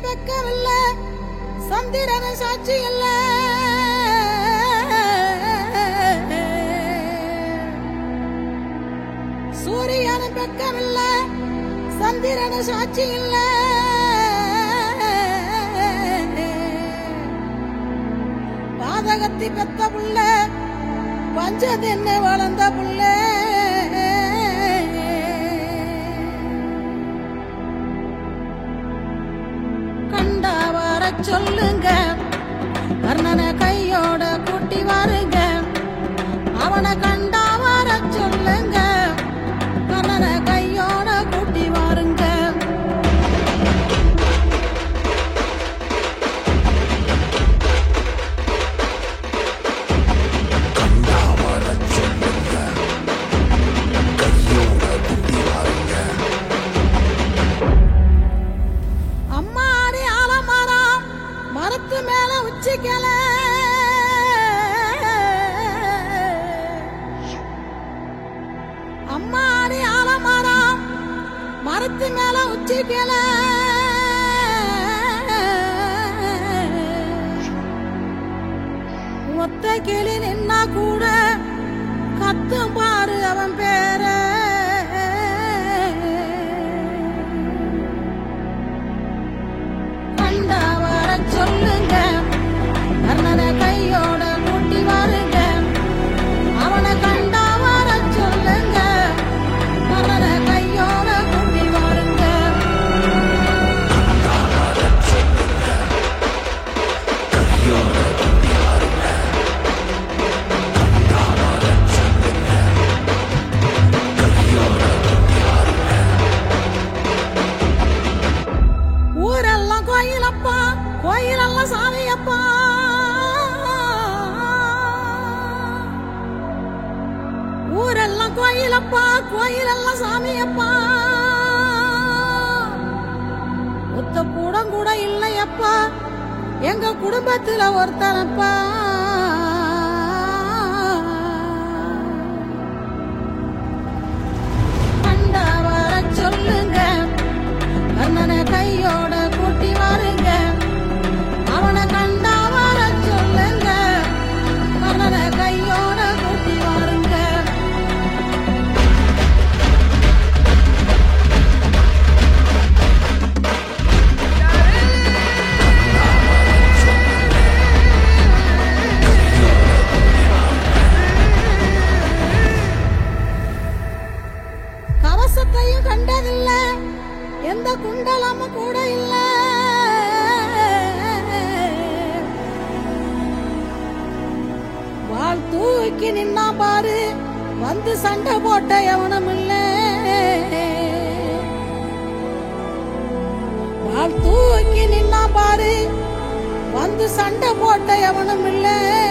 வெக்கமில்ல சந்திரன சாட்சி இல்ல சூரியன வெக்கமில்ல சந்திரன சாட்சி இல்ல பாதகத்தி பெத்த புள்ள பஞ்சதென்ன வளர்ந்த புள்ள கண்டா வர சொல்லுங்க கர்ணனை கையோட கூட்டி வாருங்க அவனை கண்டா வர சொல்லுங்க கர்ணனை கையோட கூட்டி வாருங்க கண்டா வரச் சொல்லுங்க கையோட குட்டி வாருங்க அம்மாடி ஆலமரம் மரத்து மேல உச்சிக்கல அம்மாடி ஆலமரம் மரத்து மேல உச்சிக்கல ஒத்த கிளி நின்னா கூட கத்தும் பாரு அவன் பேர கண்டா வர சொல்லுங்க கர்ணனை கையோட கூட்டி வாருங்க அவனை கண்டா வர சொல்லுங்க கர்ணனை கையோட கூட்டி வாருங்க கண்டா வரச் சொல்லுங்க கையோட குட்டி வாருங்க கண்டா வரச் சொல்லுங்க கையோட குட்டி வாருங்க ஊரெல்லாம் கோயிலப்பா கோயிலெல்லாம் சாமியப்பா ஊரெல்லாம் கோயிலப்பா கோயிலெல்லாம் சாமியப்பா ஒத்த கூடம் கூட இல்லையப்பா எங்க குடும்பத்துல ஒருத்தனப்பா கண்டா வர சொல்லுங்க கர்ணனை கையோட கூட்டி வாருங்க அவனை கண்டா வர சொல்லுங்க கர்ணனை கையோட கூட்டி வாருங்க கவசத்தையும் கண்டதில்ல எந்த குண்டலமும் கூட இல்ல வாழ் தூக்கி நின்னா பாரு வந்து சண்டை போட்ட எவனும் இல்ல வாழ் தூக்கி நின்னா பாரு வந்து சண்டை போட்ட எவனும் இல்லை